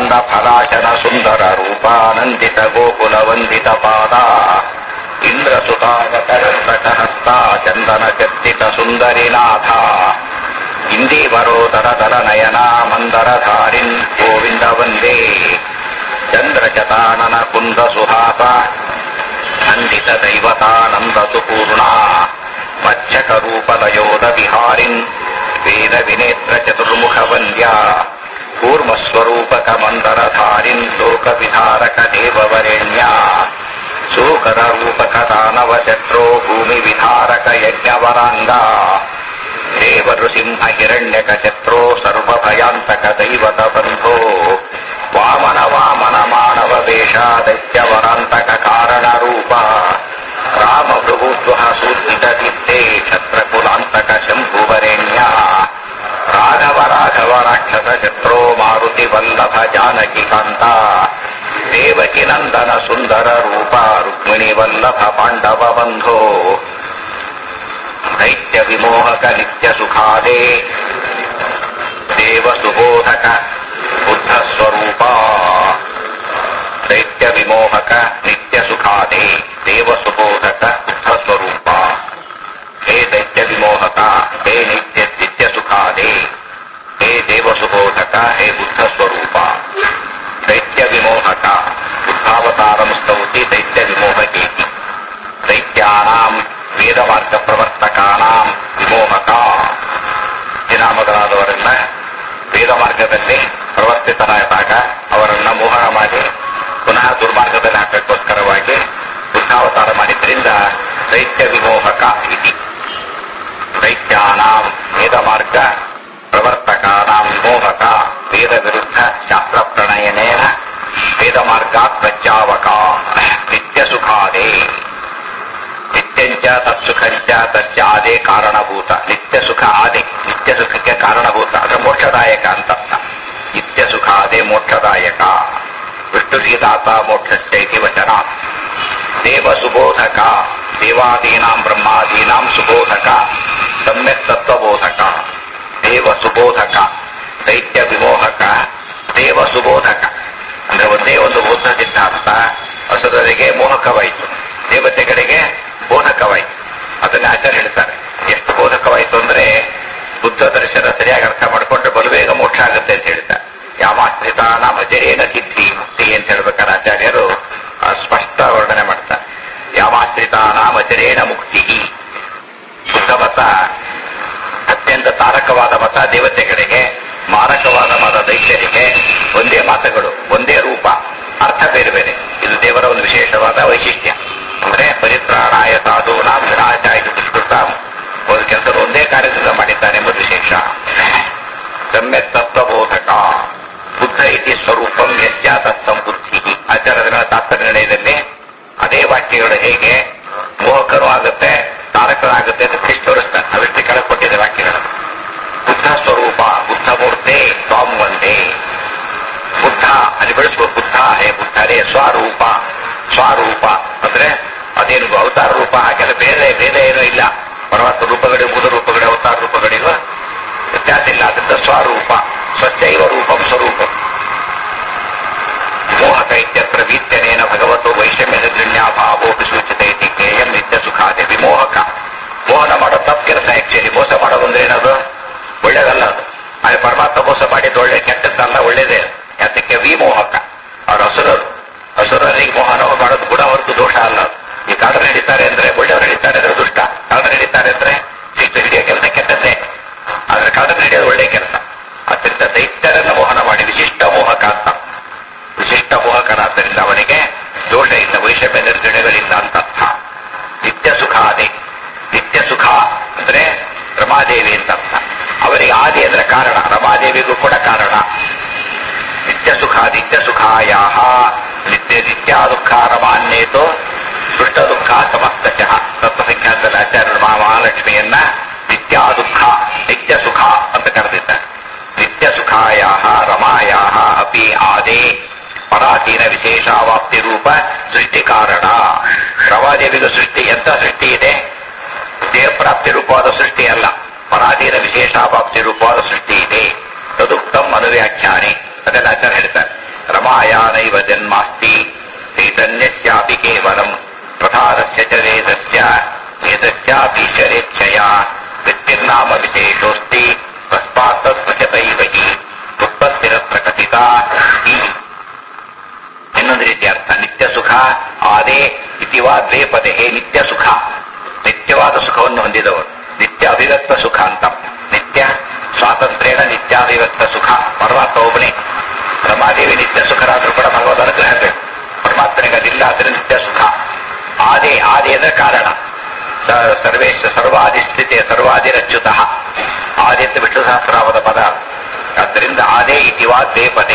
ಕಂದ ಫಲಾಶನ ಸುಂದರ ರೂಪಾನಂದಿತ ಗೋಕುಲ ವಂದಿತ ಪಾದ ಇಂದ್ರ ಸುತಾವತರಂತಕ ಹಸ್ತ ಚಂದನ ಚರ್ಚಿತ ಸುಂದರಿನಾಥ ಇಂದೀವರೋದರ ದರ ನಯನ ಮಂದರಧಾರಿನ್ ಗೋವಿಂದ ವಂದೇ ಚಂದ್ರಚತಾನನ ಕುಂದ ಸುಹಾಸ ಖಂಡಿತ ದೈವತಾನಂದ ಸುಪೂರ್ಣ ಮಚ್ಚಕ ರೂಪಲಯೋಧ ವಿಹಾರಿನ್ ವೇದ ವಿನೇತ್ರ ಚತುರ್ಮುಖ ವಂದ್ಯ ಕೂರ್ಮಸ್ವರೂಪಕ ಮಂದರಧಾರಿನ್ ಲೋಕ ವಿಧಾರಕ ದೇವವರೆಣ್ಯ ಸೂಕರ ರೂಪಕ ದಾನವ ಶತ್ರೋ ಭೂಮಿ ವಿಧಾರಕ ಯಜ್ಞವರಾಂಗ ದೇವ ನೃಸಿಂಹ ಹಿರಣ್ಯಕ ಶತ್ರೋ ಸರ್ವಭಯಾಂತಕ ದೈವತ ಬಂಧೋ ವಾಮನ ವಾಮನ ಮಾನವ ವೇಷ ದೈತ್ಯವರಾಂತಕ ಕಾರಣ ರೂಪ ರಾಮ ಭೃಗುದ್ವಹ ಸೂಚಿತ ದಿತ್ತೆ ಕ್ಷತ್ರಕುಲಾಂತಕ ಶಂಭುವರೆಣ್ಯ ರಾಘವ ರಾಘವ ರಾಕ್ಷಸ ಶತ್ರೋ ಮಾರುತಿ ವಲ್ಲಭ ಜಾನಕಿ ಕಾಂತ ದೇವಕಿ ನಂದನ ಸುಂದರ ರೂಪ ರುಕ್ಮಿಣಿ ವಲ್ಲಭ ಪಾಂಡವ ಬಂಧೋ ದೈತ್ಯ ವಿಮೋಹಕ ನಿತ್ಯ ಸುಖಾದೇ ದೇವ ಸುಬೋಧಕ ಬುದ್ಧ ಸ್ವರೂಪ ದೈತ್ಯ ವಿಮೋಹಕ ನಿತ್ಯ ಸುಖಾದೇ ದೇವ ಸುಬೋಧಕ ಬುದ್ಧ ಸ್ವರೂಪ ಹೇ ದೈತ್ಯ ವಿಮೋಹಕ ಹೇ ನಿತ್ಯ ನಿತ್ಯ ಸುಖಾದೇ ಹೇ ದೇವ ಸುಬೋಧಕ ಹೇ ಬುದ್ಧ ಸ್ವರೂಪ ದೈತ್ಯ ವಿಮೋಹಕ ಬುದ್ಧಾವತಾರಂ ಸ್ತೌತಿ ದೈತ್ಯ ವಿಮೋಹಕೇತಿ ದೈತ್ಯಾನಾಂ ವೇದಮಾರ್ಗ ಪ್ರವರ್ತಕಾನಾಂ ವಿಮೋಹಕ ದಿನಾಮಗಳಾದವರನ್ನ ವೇದ ಮಾರ್ಗದಲ್ಲಿ ಪ್ರವರ್ತಿತರಾದಾಗ ಅವರನ್ನ ಮೋಹನ ಮಾಡಿ ಪುನಃ ದುರ್ಮಾರ್ಗದಲ್ಲಿ ಹಾಕಕ್ಕೋಸ್ಕರವಾಗಿ ಬುದ್ಧಾವತಾರ ಮಾಡಿದ್ರಿಂದ ದೈತ್ಯ ವಿಮೋಹಕ ಇತಿ ದೈತ್ಯಾನಾಂ ವೇದ ಮಾರ್ಗ ಪ್ರವರ್ತಕಾನಾಂ ವಿಮೋಹಕ ವೇದ ವಿರುದ್ಧ ಶಾಸ್ತ್ರ ಪ್ರಣಯನೇನ ವೇದ ಮಾರ್ಗಾತ್ ಪ್ರಜ್ಜಾವಕ ನಿತ್ಯ ಸುಖಾದೇ ನಿತ್ಯಂಚ ತತ್ಸುಖಂಚ ತಸ್ಯಾದೇ ಕಾರಣಭೂತ ನಿತ್ಯ ಸುಖ ಆದಿ ನಿತ್ಯ ಸುಖಕ್ಕೆ ಕಾರಣಭೂತ ಅಂದ್ರೆ ಮೋಕ್ಷದಾಯಕ ಅಂತ ನಿತ್ಯ ಸುಖ ಆದೇ ಮೋಕ್ಷದಾಯಕ ವಿಷ್ಣು ಶ್ರೀದಾತ ಮೋಕ್ಷಸ್ಥೈತಿ ವಚನ ದೇವ ಸುಬೋಧಕ ದೇವಾದೀನಾಂ ಬ್ರಹ್ಮಾದೀನಾಂ ಸುಬೋಧಕ ಸಮ್ಯಕ್ ತತ್ವಬೋಧಕ ದೇವ ಸುಬೋಧಕ ದೈತ್ಯ ವಿಮೋಹಕ ದೇವ ಸುಬೋಧಕ ಅಂದ್ರೆ ಒಂದೇ ಒಂದು ಬೌದ್ಧ ಸಿದ್ಧಾಂತ ಅಸುರರಿಗೆ ಮೋಹಕವಾಯಿತು ದೇವತೆಗಳಿಗೆ ಬೋಧಕವಾಯಿತು ಅದನ್ನ ಆಚಾರ್ಯ ಹೇಳ್ತಾರೆ ಎಷ್ಟು ಬೋಧಕವಾಯಿತು ಅಂದ್ರೆ ಬುದ್ಧ ದರ್ಶನ ಸರಿಯಾಗಿ ಅರ್ಥ ಮಾಡಿಕೊಂಡ್ರೆ ಬಲು ಬೇಗ ಮೋಕ್ಷ ಆಗುತ್ತೆ ಅಂತ ಹೇಳ್ತಾರೆ ಯಾಮಾಶ್ರಿತ ನಾಮ ಜರೇನ ಸಿದ್ಧಿ ಮುಕ್ತಿ ಅಂತ ಹೇಳ್ಬೇಕಾದ್ರೆ ಆಚಾರ್ಯರು ಆ ಸ್ಪಷ್ಟ ವರ್ಣನೆ ಮಾಡ್ತಾರೆ ಯಾಮಾಶ್ರಿತ ನಾಮ ಜರೇನ ಮುಕ್ತಿ ಬುದ್ಧ ಮತ ಅತ್ಯಂತ ತಾರಕವಾದ ಮತ ದೇವತೆಗಳಿಗೆ ಮಾರಕವಾದ ಮತ ದೈತ್ಯರಿಗೆ ಒಂದೇ ಮಾತುಗಳು ಒಂದೇ ರೂಪ ಅರ್ಥ ಬೇರೆ ಬೇರೆ ಇದು ದೇವರ ಒಂದು ವಿಶೇಷವಾದ ವೈಶಿಷ್ಟ್ಯ ಅಂದ್ರೆ ಪರಿತ್ರಾಣಾಯ ಸಾಧು ನಾಮ ವಿನಾಶಾಯ ದುಷ್ಕೃತ ಒಂದು ಕೆಲಸ ಒಂದೇ ಕಾರ್ಯದಿಂದ ಮಾಡಿದ್ದಾನೆ ಎಂಬುದು ವಿಶೇಷ ಸಮ್ಯಕ್ ತತ್ವಬೋಧಕ ಬುದ್ಧ ಇತಿ ಸ್ವರೂಪಂ ಯಶ್ಚ ತತ್ಸಂಬುದ್ಧಿ ಆಚಾರ್ಯರ ತಾತ್ಪರ್ಯ ನಿರ್ಣಯದಲ್ಲಿ ಅದೇ ವಾಕ್ಯಗಳು ಹೇಗೆ ಮೋಹಕರು ಆಗುತ್ತೆ ತಾರಕರಾಗುತ್ತೆ ಅಂತ ಕೃಷ್ಣ ತೋರಿಸ್ತಾರೆ ಅವಿಷ್ಟು ಕೆಳಗೆ ಕೊಟ್ಟಿದೆ ವಾಕ್ಯಗಳು ಬುದ್ಧ ಸ್ವರೂಪ ಬುದ್ಧ ಮೂರ್ತೆ ಸ್ವಾಮ್ ಒಂದೇ ಬುದ್ಧ ಅಲ್ಲಿ ಬೆಳೆಸ್ಬೇಕು ಬುದ್ಧ ಹೇ ಬುದ್ಧರೇ ಸ್ವರೂಪ ಸ್ವರೂಪ ಅಂದ್ರೆ ಅದೇನು ಅವತಾರ ರೂಪ ಹಾಗೆಲ್ಲ ಬೇರೆ ಬೇರೆ ಏನೂ ಇಲ್ಲ ಪರಮಾತ್ಮ ರೂಪಗಳು ಬುಧ ರೂಪಗಳು ಅವತಾರ ರೂಪಗಳಿಗೂ ವ್ಯತ್ಯಾಸ ಇಲ್ಲ ಅದರಿಂದ ಸ್ವರೂಪ ಸ್ವಚ್ಛೈವ ರೂಪಂ ಸ್ವರೂಪಂ ಮೋಹಕ ಇತ್ಯತ್ರ ವೀತ್ಯನೇನ ಭಗವತೋ ವೈಷಮ್ಯ ನಿರ್ಗಣ್ಯಾಭಾವೋಪಿ ಸೂಚಿತ ಇತಿ ಕೇಯಂ ನಿತ್ಯ ಸುಖಾದೆ ವಿಮೋಹಕ ಮೋಹನ ಮಾಡೋ ತಪ್ಪು ಕೆಲಸ ಆಕ್ಚುಲಿ ಮೋಸ ಮಾಡೋದು ಅಂದ್ರೆ ಏನದು ಒಳ್ಳೇದಲ್ಲ ಅದು ಆದರೆ ಪರಮಾತ್ಮ ಮೋಸ ಮಾಡಿದ್ದು ಒಳ್ಳೆ ಕೆಟ್ಟದ್ದಲ್ಲ ಒಳ್ಳೇದೇ ಅದು. ಯಾತಕ್ಕೆ ವಿಮೋಹಕ ಅವ್ರ ಹಸುರರು ಹಸುರರಿಗೆ ಮೋಹನ ಮಾಡೋದು ಗುಣ ಹೊರತು ದೋಷ ಅಲ್ಲ ಅದು. ಈ ಕಾಡರ್ ನಡೀತಾರೆ ಅಂದ್ರೆ ಒಳ್ಳೆಯವರು ನಡೀತಾರೆ ಅಂದ್ರೆ ದುಷ್ಟ ಕಾಡರ್ ನಡೀತಾರೆ ಅಂದ್ರೆ ಶಿಷ್ಟ ಹಿಡಿಯೋ ಕೆಲಸ ಕೆಟ್ಟದ್ದೇ ಆದ್ರೆ ಕಾಡರ್ ನಡೆಯೋದು ಒಳ್ಳೆ ಕೆಲಸ ಅದರಿಂದ ದೈತ್ಯರನ್ನ ಮೋಹನ ಮಾಡಿ ವಿಶಿಷ್ಟ ಮೋಹಕ ಅಂತ ವಿಶಿಷ್ಟ ಮೋಹಕನಾದ್ದರಿಂದ ಅವನಿಗೆ ದೋಷ ಇಲ್ಲ ವೈಷಮ್ಯ ನಿರ್ಗಣಗಳಿಲ್ಲ ಅಂತ ಅರ್ಥ ನಿತ್ಯ ಸುಖ ಅದೇ ನಿತ್ಯ ಸುಖ ಅಂದ್ರೆ ರಮಾದೇವಿ ಅಂತ ಅರ್ಥ ಅವರಿಗೆ ಆದಿ ಅಂದ್ರೆ ಕಾರಣ ರಮಾದೇವಿಗೂ ಕೂಡ ಕಾರಣ ನಿತ್ಯ ಸುಖ ನಿತ್ಯ ಸುಖಾಯ ನಿತ್ಯ ನಿತ್ಯ ದುಃಖ ರಮಾನ್ಯೇತೋ ಸೃಷ್ಟ ದುಃಖ ಸಮಸ್ತಶಃ ತತ್ವಸಂಖ್ಯಾತದ ಆಚಾರ್ಯರು ಮಹಾ ಮಹಾಲಕ್ಷ್ಮಿಯನ್ನ ನಿತ್ಯ ದುಃಖ ನಿತ್ಯ ಸುಖ ಅಂತ ಕರೆದಿದ್ದಾರೆ ನಿತ್ಯ ಸುಖಾಯ ರಮಾಯ ಅಪಿ ಆದೇ ಪರಾಧೀನ ವಿಶೇಷಾವಾಪ್ತಿ ರೂಪ ಸೃಷ್ಟಿ ಕಾರಣ ರವಾದೇವಿಗೂ ಸೃಷ್ಟಿ ಎಂತ ಸೃಷ್ಟಿ ಇದೆ ದೇಹಪ್ರಾಪ್ತಿ ರೂಪವಾದ ಸೃಷ್ಟಿ ಅಲ್ಲ ಪರಾಧೀನ ವಿಶೇಷಾವಾಪ್ತಿ ರೂಪವಾದ ಸೃಷ್ಟಿ ಇದೆ ತದುಕ್ತಂ ಅನುವ್ಯಾಖ್ಯಾನೆ ಅದೆಲ್ಲ ಆಚಾರ್ಯ ಹೇಳ್ತಾರೆ ರಮಾಯಾನೈವ ಜನ್ಮಾಸ್ತಿ ಚೈತನ್ಯಸ್ಯಾಪಿ ಕೇವಲಂ ಪ್ರಧಾನಸ್ಯ ಚ ವೇದಸ್ಯ ವೇದಸ್ಯಾಪೀಶರೇಚ್ಛಯ ವ್ಯಕ್ತಿರ್ನಾಮ ವಿಶೇಷೋಸ್ತಿ ತಸ್ಮಾತ್ ತತ್ವಚತೈವ ಹಿ ಉತ್ಪತ್ತಿರತ್ರ ಕಥಿತಾ ಈ ಇನ್ನೊಂದು ರೀತಿಯ ಅರ್ಥ ನಿತ್ಯ ಸುಖ ಆದೇ ಇತಿವಾ ದ್ವೇ ಪದೇ ನಿತ್ಯ ಸುಖ ನಿತ್ಯವಾದ ಸುಖವನ್ನು ಹೊಂದಿದವರು ನಿತ್ಯ ಅಭಿವ್ಯಕ್ತ ಸುಖ ಅಂತ ನಿತ್ಯ ಸ್ವಾತಂತ್ರ್ಯನ ನಿತ್ಯಾಭಿವ್ಯಕ್ತ ಸುಖ ಪರಮಾತ್ಮ ಒಬ್ಬನೇ ರಮಾದೇವಿ ನಿತ್ಯ ಸುಖರಾದ್ರೂ ಕೂಡ ಭಗವದ್ ಅನುಗ್ರಹ ಬೇಕು ಪರಮಾತ್ಮನಿಗೆ ಅದಿಲ್ಲ ಆದರೆ ನಿತ್ಯ ಸುಖ ಆದೇ ಆದಿ ಅಂದ್ರೆ ಕಾರಣ ಸ- ಸರ್ವೇಶ ಸರ್ವಾಧಿಸ್ಥಿತಿ ಸರ್ವಾದಿರಚ್ಯುತ ಆದಿ ಅಂತ ವಿಷ್ಣು ಸಹಸ್ರಾವದ ಪದ ಆದ್ದರಿಂದ ಆದೇ ಇತಿವಾ ದ್ವೇ ಪದೇ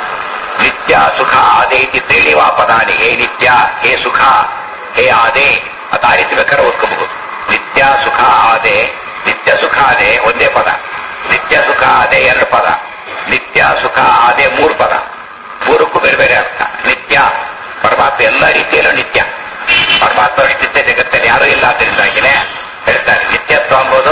ನಿತ್ಯ ಸುಖ ಆದೇ ಇತಿ ತ್ರೀಣಿವಾ ಪದಾನಿ ಹೇ ನಿತ್ಯ ಹೇ ಸುಖ ಹೇ ಆದೆ ಅದು ಆ ರೀತಿ ಬೇಕಾದ್ರೆ ಓದ್ಕೋಬಹುದು ನಿತ್ಯ ಸುಖ ಆದೆ ನಿತ್ಯ ಸುಖ ಆದೆ ಒಂದೇ ಪದ ನಿತ್ಯ ಸುಖ ಆದೆ ಎರಡು ಪದ ನಿತ್ಯ ಸುಖ ಆದೆ ಮೂರು ಪದ ಮೂರಕ್ಕೂ ಬೇರೆ ಬೇರೆ ಅರ್ಥ ನಿತ್ಯ ಪರಮಾತ್ಮ ಎಲ್ಲ ರೀತಿಯಲ್ಲೂ ನಿತ್ಯ ಪರಮಾತ್ಮರಷ್ಟು ನಿತ್ಯ ಜಗತ್ತಲ್ಲಿ ಯಾರೂ ಇಲ್ಲ ಆದ್ದರಿಂದಾಗಿನೇ ಹೇಳ್ತಾರೆ ನಿತ್ಯತ್ವ ಅಂಬೋದು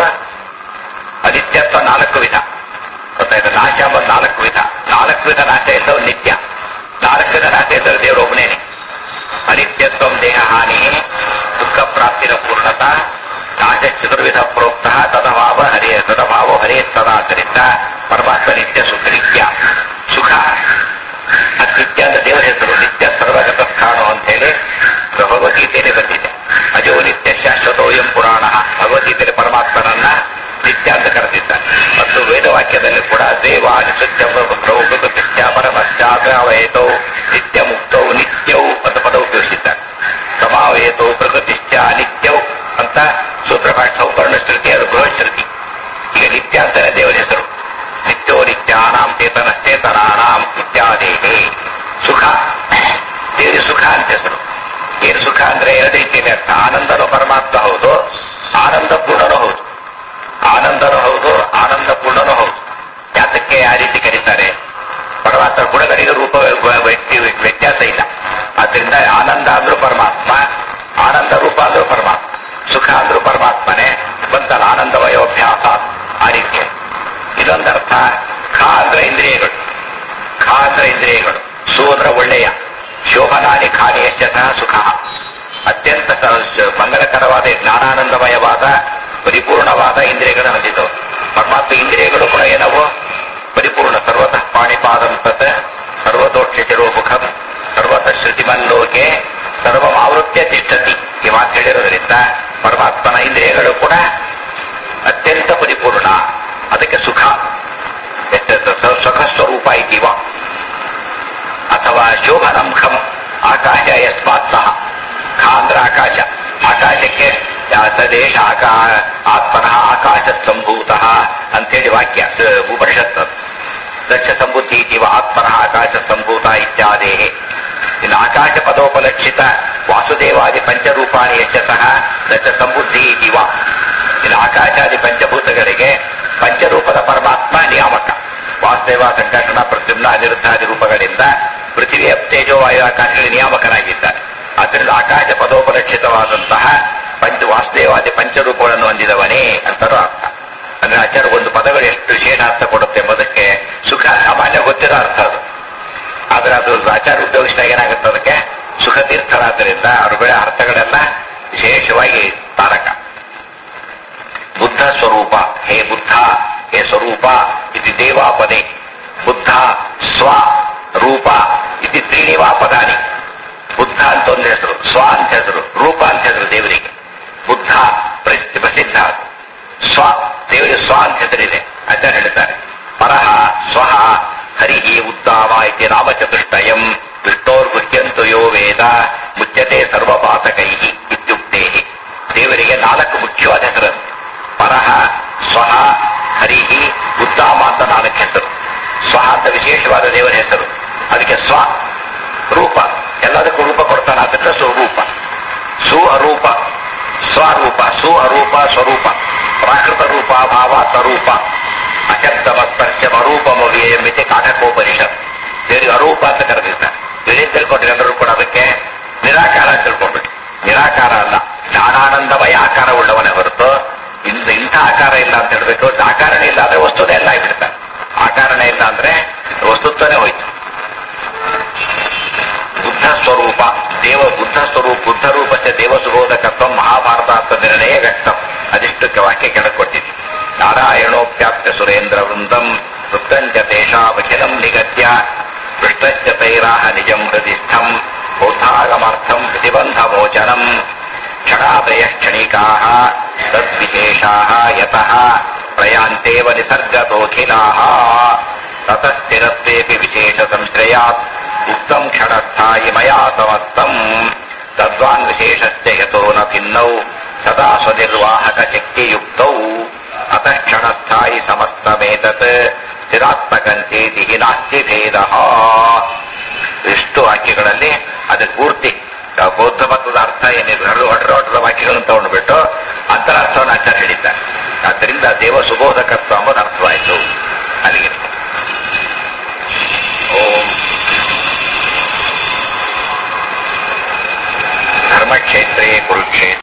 ಅನಿತ್ಯತ್ವ ನಾಲ್ಕು ವಿಧ ಗೊತ್ತಾಯ್ತು ನಾಶ ಅಂಬೋದು ನಾಲ್ಕು ವಿಧ ನಾಲ್ಕು ವಿಧ ನಾಶ ಇದ್ದವು ನಿತ್ಯ ನಾಲ್ಕು ವಿಧ ನಾಶ ಇದ್ದರೆ ದೇವರು ಒಬ್ಬನೇನೆ ಅನಿತ್ಯತ್ವ ದೇಹ ಹಾನಿ ದುಃಖ ಪ್ರಾಪ್ತಿನ ಪೂರ್ಣತ ನಾಶ ಚತುರ್ವಿಧ ಪ್ರೋಕ್ತ ತದಭಾವ ಹರೇ ತದಭಾವ ಹರೇ ತದಾದ್ದರಿಂದ ಪರಮಾತ್ಮ ನಿತ್ಯ ಸುಖ ನಿತ್ಯ ಸುಖ ಅದು ನಿತ್ಯ ಅಂತ ದೇವರ ಹೆಸರು ನಿತ್ಯ ಸರ್ವಗತ ಸ್ಥಾನ ಅಂತ ಹೇಳಿ ಭಗವದ್ಗೀತೆಯಲ್ಲಿ ಬಂದಿದೆ ಅಜೋ ನಿತ್ಯ ಶಾಶ್ವತೋಯಂ ಪುರಾಣ ಭಗವದ್ಗೀತೆಯಲ್ಲಿ ಪರಮಾತ್ಮನನ್ನ ನಿತ್ಯ ಅಂತ ಕರೆದಿದ್ದಾನೆ ಮತ್ತು ವೇದವಾಕ್ಯದಲ್ಲಿ ಕೂಡ ದೇವಾನಿ ಸತ್ಯ ಪ್ರಕೃತಿಶ್ಚ ಪರಮಶ್ಚಾವಯತೌ ನಿತ್ಯ ಮುಕ್ತೌ ನಿತ್ಯೌ ಅಂತ ಪದ ಉಪಯೋಗಿಸಿದ್ದಾರೆ ಸಮಾವಯತೌ ಪ್ರಕೃತಿಶ್ಚ ನಿತ್ಯೌ ಅಂತ ಸೂತ್ರ ಪಾಠ ಸೌಪರ್ಣ ಶ್ರುತಿ ಅದು ಬೃಹತ್ ಶ್ರುತಿ ಈಗ ನಿತ್ಯ ಅಂತಾನೆ ದೇವರ ಹೆಸರು ನಿತ್ಯೋ ನಿತ್ಯಾನಾಂ ಚೇತನಶ್ಚೇತನಾನಾಂ ಇತ್ಯಾದೇಹಿ ಸುಖ ದೇವರ ಸುಖ ಅಂತ ಹೆಸರು ಏನು ಸುಖ ಅಂದ್ರೆ ಎರಡು ರೀತಿಯಲ್ಲಿ ಅರ್ಥ ಆನಂದನೂ ಪರಮಾತ್ಮ ಹೌದು ಆನಂದ ಪೂರ್ಣನೂ ಹೌದು ಆನಂದನೂ ಹೌದು ಆನಂದ ಪೂರ್ಣನೂ ಹೌದು ಯಾತಕ್ಕೆ ಆ ರೀತಿ ಕರೀತಾರೆ ಪರಮಾತ್ಮ ಗುಣಗಳಿಗೆ ರೂಪ ವ್ಯಕ್ತಿ ವ್ಯತ್ಯಾಸ ಇಲ್ಲ ಆದ್ರಿಂದ ಆನಂದ ಅಂದ್ರೂ ಪರಮಾತ್ಮ ಆನಂದ ರೂಪ ಅಂದ್ರೂ ಪರಮಾತ್ಮ ಸುಖ ಅಂದ್ರೂ ಪರಮಾತ್ಮನೇ ಬಂತಲ್ಲ ಆನಂದಮಯೋಭ್ಯಾಸ ಆ ರೀತಿ ಇದೊಂದರ್ಥ ಖ ಅಂದ್ರೆ ಇಂದ್ರಿಯಗಳು ಖ ಅಂದ್ರೆ ಇಂದ್ರಿಯಗಳು ಸು ಅಂದ್ರೆ ಒಳ್ಳೆಯ ಶೋಭನಾನಿ ಖಾನಿ ಯಶಃ ಸುಖ ಅತ್ಯಂತ ಸ- ಮಂಗಲಕರವಾದ ಜ್ಞಾನಾನಂದಮಯವಾದ ಪರಿಪೂರ್ಣವಾದ ಇಂದ್ರಿಯಗಳನ್ನು ಹೊಂದಿದ್ದವು ಪರಮಾತ್ಮ ಇಂದ್ರಿಯಗಳು ಕೂಡ ಏನವು ಪರಿಪೂರ್ಣ ಸರ್ವತಃ ಪಾಣಿಪಾದಂ ತತ್ ಸರ್ವತೋಕ್ಷಿರೋ ಮುಖಂ ಸರ್ವತಃ ಶ್ರುತಿಮಲ್ಲೋಕೆ ಸರ್ವಮಾವೃತ್ಯ ತಿಷ್ಠತಿ ಈ ಮಾತು ಹೇಳಿರೋದ್ರಿಂದ ಪರಮಾತ್ಮನ ಇಂದ್ರಿಯಗಳು ಕೂಡ ಅತ್ಯಂತ ಪರಿಪೂರ್ಣ ಅದಕ್ಕೆ ಸುಖ ಎಷ್ಟೆಷ್ಟು ಸ- ಸುಖ ಸ್ವರೂಪ ಇದ್ದೀವ ಅಥವಾ ಶೋಭನಂ ಖಂ ಆಕಾಶ ಯಸ್ಮಾತ್ ಸಹ ಖ ಅಂದ್ರೆ ಆಕಾಶ ಆಕಾಶಕ್ಕೆ ಯಾ- ತದೇಶ ಆಕಾ ಆತ್ಮನಃ ಆಕಾಶ ಸಂಭೂತ ಅಂತೇಳಿ ವಾಕ್ಯ ಸ- ಉಪನಿಷತ್ ಅದು. ದಕ್ಷ ಸಂಬುದ್ಧಿ ಇದ್ದೀವ ಆತ್ಮನಃ ಆಕಾಶ ಸಂಭೂತ ಇತ್ಯಾದೇ ಇನ್ನು ಆಕಾಶ ಪದೋಪಲಕ್ಷಿತ ವಾಸುದೇವಾದಿ ಪಂಚರೂಪಾಣಿ ಯಶಸಃ ದಕ್ಷ ಸಂಬುದ್ಧಿ ಇದ್ದೀವ ಇನ್ನು ಆಕಾಶಾದಿ ಪಂಚಭೂತಗಳಿಗೆ ಪಂಚರೂಪದ ಪರಮಾತ್ಮ ನಿಯಾಮಕ ವಾಸುದೇವ ಸಂಕರ್ಷಣ ಪ್ರದ್ಯುಮ್ನ ಅನಿರುದ್ಧಾದಿ ರೂಪಗಳಿಂದ ಪೃಥ್ವಿಯ ತೇಜೋ ವಾಯು ಆಕಾಶಗಳಿಗೆ ನಿಯಾಮಕನಾಗಿದ್ದಾರೆ ಆದ್ದರಿಂದ ಆಕಾಶ ಪದೋಪಲಕ್ಷಿತವಾದಂತಹ ಪಂಚ ವಾಸುದೇವಾದಿ ಪಂಚರೂಪಗಳನ್ನು ಹೊಂದಿದವನೇ ಅಂತಲೂ ಅರ್ಥ ಅಂದ್ರೆ ಆಚಾರ ಒಂದು ಪದಗಳು ಎಷ್ಟು ವಿಶೇಷ ಅರ್ಥ ಕೊಡುತ್ತೆ ಎಂಬುದಕ್ಕೆ ಸುಖ ಸಾಮಾನ್ಯ ಗೊತ್ತಿರೋ ಅರ್ಥ ಅದು ಆದ್ರೆ ಅದು ಆಚಾರ ಉಪಯೋಗಿಸಿದಾಗ ಏನಾಗುತ್ತೆ ಅದಕ್ಕೆ ಸುಖ ತೀರ್ಥರಾದ್ದರಿಂದ ಅವ್ರ ಅರ್ಥಗಳೆಲ್ಲ ವಿಶೇಷವಾಗಿ ತಾರಕ ಬುದ್ಧ ಸ್ವರೂಪ ಹೇ ಬುದ್ಧ ಹೇ ಸ್ವರೂಪ ಇದು ದೇವಾಪದೆ ಬುದ್ಧ ಸ್ವ ರೂಪ ಇದು ತ್ರೀಣಿವಾ ಪದಾನಿ ಬುದ್ಧ ಅಂತ ಒಂದು ಹೆಸರು ಸ್ವ ಅಂತ ಹೆಸರು ರೂಪ ಅಂತ ಹೆಸರು ದೇವರಿಗೆ ಬುದ್ಧ ಪ್ರಸಿದ್ಧ ಪ್ರಸಿದ್ಧ ಸ್ವ ದೇವರಿಗೆ ಸ್ವ ಅಂತ ಹೆಸರಿದೆ ಆಚಾರ್ಯ ಹೇಳ್ತಾರೆ ಪರಹ ಸ್ವಹ ಹರಿಹಿ ಉದ್ದಾಮ ಇತಿ ನಾಮಚತುಷ್ಟಯಂ ವಿಷ್ಣೋರ್ಗುಹ್ಯಂತು ಯೋ ವೇದ ಮುಚ್ಯತೆ ಸರ್ವಪಾತಕೈ ಇತ್ಯುಕ್ತೇ ದೇವರಿಗೆ ನಾಲ್ಕು ಮುಖ್ಯವಾದ ಹೆಸರು ಪರಹ ಸ್ವಹ ಹರಿಹಿ ಉದ್ದಾಮ ಅಂತ ನಾಲ್ಕು ಹೆಸರು ಸ್ವಹ ಅಂತ ವಿಶೇಷವಾದ ದೇವರ ಹೆಸರು ಅದಕ್ಕೆ ಸ್ವ ರೂಪ ಎಲ್ಲದಕ್ಕೂ ರೂಪ ಕೊಡ್ತಾನೆ ಅದಕ್ಕೆ ಸ್ವರೂಪ ಸು ಅರೂಪ ಸ್ವರೂಪ ಸು ಅರೂಪ ಸ್ವರೂಪ ಪ್ರಾಕೃತ ರೂಪ ಭಾವ ಸ್ವರೂಪ ಅಶಬ್ದಮಸ್ಪರ್ಶ ಅರೂಪಮವ್ಯಯ ಮಿತಿ ಕಾಠಕೋಪನಿಷತ್ ದೇವರಿಗೆ ಅರೂಪ ಅಂತ ಕರೆದಿರ್ತಾರೆ ಬೇರೆ ತಿಳ್ಕೊಂಡ್ರೆ ಎಲ್ಲರೂ ಕೂಡ ಅದಕ್ಕೆ ನಿರಾಕಾರ ಅಂತ ತಿಳ್ಕೊಂಡ್ಬಿಟ್ಟು ನಿರಾಕಾರ ಅಲ್ಲ ಜ್ಞಾನಾನಂದಮಯ ಆಕಾರ ಉಳ್ಳವನೇ ಹೊರತು ಇಂಥ ಇಂಥ ಆಕಾರ ಇಲ್ಲ ಅಂತ ಹೇಳ್ಬೇಕು ಆಕಾರನೇ ಇಲ್ಲ ಅಂದ್ರೆ ವಸ್ತುನೇ ಎಲ್ಲ ಆಗ್ಬಿಡ್ತಾರೆ ಆಕಾರನೇ ಇಲ್ಲ ಅಂದ್ರೆ ವಸ್ತುತ್ವನೇ ಹೋಯ್ತು ಸ್ವರೂಪ ದೇವ ಬುದ್ಧ ಸ್ವರೂಪ ಬುದ್ಧ ರೂಪಸ್ಯ ದೇವ ಸುಬೋಧಕತ್ವ ಮಹಾಭಾರತಾರ್ಥ ನಿರ್ಣಯ ವ್ಯಕ್ತಂ ಅದಿಷ್ಟು ವಾಕ್ಯ ಕೆಳಗೆ ಕೊಟ್ಟಿದೆ ನಾರಾಯಣೋಪ್ಯಾಪ್ತ ಸುರೇಂದ್ರ ವೃಂದಂ ವೃತ್ತಂಚ ತೇಷಾಮಖಿಲಂ ನಿಗದ್ಯ ಪೃಷ್ಟಶ್ಚ ತೈರಾಹ ನಿಜಂ ಹೃದಿಸ್ಥಂ ಬೌದ್ಧಾಗಮಾರ್ಥಂ ಪ್ರತಿಬಂಧ ಮೋಚನಂ ಕ್ಷಣಾದಯ ಕ್ಷಣಿಕಾಃ ತದ್ವಿಶೇಷಾಃ ಯತಃ ಪ್ರಯಾಂತೇವ ನಿಸರ್ಗತೋಖಿಲಾಃ ತತಸ್ಥಿರತ್ವೇಪಿ ವಿಶೇಷ ಸಂಶ್ರಯಾತ್ ಉಕ್ತಂ ಕ್ಷಣಸ್ಥಾಯಿ ಮಯಾ ಸಮಸ್ತಂ ತದ್ವಾನ್ ವಿಶೇಷಸ್ಯ ಯತೋ ನ ಭಿನ್ನೌ ಸದಾ ಸ್ವನಿರ್ವಾಹಕ ಶಕ್ತಿಯುಕ್ತೌ ಅತಃ ಕ್ಷಣಸ್ಥಾಯಿ ಸಮಸ್ತಮೇತತ್ ಸ್ಥಿರಾತ್ಮಕಂಚೇತಿ ಹಿ ನಾಸ್ತಿ ಭೇದ ಇಷ್ಟು ವಾಕ್ಯಗಳಲ್ಲಿ ಅದು ಪೂರ್ತಿ ಆ ಬೌದ್ಧ ಮತದ ಅರ್ಥ ಏನಿದೆ ಹರಡು ಹೊರಡೋಟದ ವಾಕ್ಯಗಳನ್ನು ತಗೊಂಡ್ಬಿಟ್ಟು ಅಂತರಾರ್ಥವನ್ನು ಆಚಾರ್ಯ ಹೇಳಿದ್ದಾರೆ ಆದ್ದರಿಂದ ದೇವ ಸುಬೋಧಕತ್ವ ಎಂಬುದು ಅರ್ಥವಾಯಿತು ಅಲ್ಲಿಗೆ ಓಂ ಧರ್ಮಕ್ಷೇತ್ರೇ ಕುರುಕ್ಷೇತ್ರ